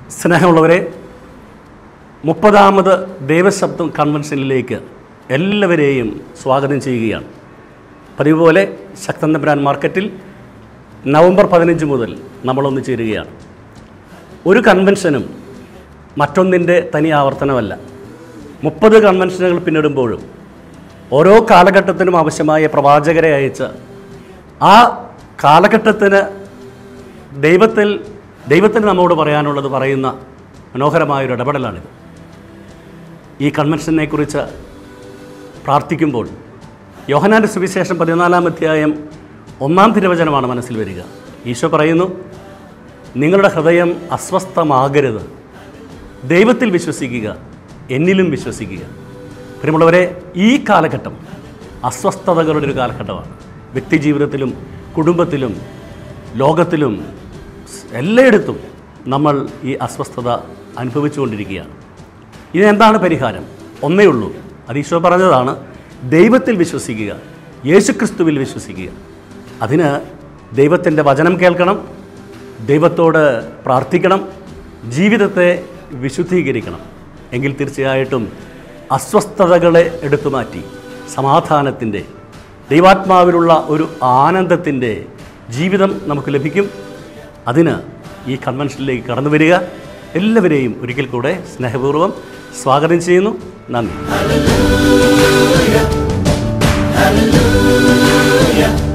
സ്നേഹമുള്ളവരെ മുപ്പതാമത് ദേവശബ്ദം കൺവെൻഷനിലേക്ക് എല്ലാവരെയും സ്വാഗതം ചെയ്യുകയാണ് പതിവ് പോലെ ശക്തൻ തമ്പുരാൻ മാർക്കറ്റിൽ നവംബർ പതിനഞ്ച് മുതൽ നമ്മളൊന്ന് ചേരുകയാണ് ഒരു കൺവെൻഷനും മറ്റൊന്നിൻ്റെ തനി ആവർത്തനമല്ല മുപ്പത് കൺവെൻഷനുകൾ പിന്നിടുമ്പോഴും ഓരോ കാലഘട്ടത്തിനും ആവശ്യമായ പ്രവാചകരെ അയച്ച് ആ കാലഘട്ടത്തിന് ദൈവത്തിൽ ദൈവത്തിന് നമ്മോട് പറയാനുള്ളത് പറയുന്ന മനോഹരമായൊരു ഇടപെടലാണിത് ഈ കൺവെൻഷനെ കുറിച്ച് പ്രാർത്ഥിക്കുമ്പോൾ യോഹനാൻ്റെ സുവിശേഷം പതിനാലാം അധ്യായം ഒന്നാം തിരുവചനമാണ് മനസ്സിൽ വരിക ഈശോ പറയുന്നു നിങ്ങളുടെ ഹൃദയം അസ്വസ്ഥമാകരുത് ദൈവത്തിൽ വിശ്വസിക്കുക എന്നിലും വിശ്വസിക്കുക പ്രിയമുള്ളവരെ ഈ കാലഘട്ടം അസ്വസ്ഥതകളുടെ ഒരു കാലഘട്ടമാണ് വ്യക്തിജീവിതത്തിലും കുടുംബത്തിലും ലോകത്തിലും സ് എല്ലായിടത്തും നമ്മൾ ഈ അസ്വസ്ഥത അനുഭവിച്ചുകൊണ്ടിരിക്കുകയാണ് ഇതിനെന്താണ് പരിഹാരം ഒന്നേ ഉള്ളൂ അത് ഈശോ പറഞ്ഞതാണ് ദൈവത്തിൽ വിശ്വസിക്കുക യേശുക്രിസ്തുവിൽ വിശ്വസിക്കുക അതിന് ദൈവത്തിൻ്റെ വചനം കേൾക്കണം ദൈവത്തോട് പ്രാർത്ഥിക്കണം ജീവിതത്തെ വിശുദ്ധീകരിക്കണം എങ്കിൽ തീർച്ചയായിട്ടും അസ്വസ്ഥതകളെ എടുത്തു മാറ്റി സമാധാനത്തിൻ്റെ ദൈവാത്മാവിലുള്ള ഒരു ആനന്ദത്തിൻ്റെ ജീവിതം നമുക്ക് ലഭിക്കും അതിന് ഈ കൺവെൻഷനിലേക്ക് കടന്നു വരിക എല്ലാവരെയും ഒരിക്കൽ കൂടെ സ്നേഹപൂർവ്വം സ്വാഗതം ചെയ്യുന്നു നന്ദി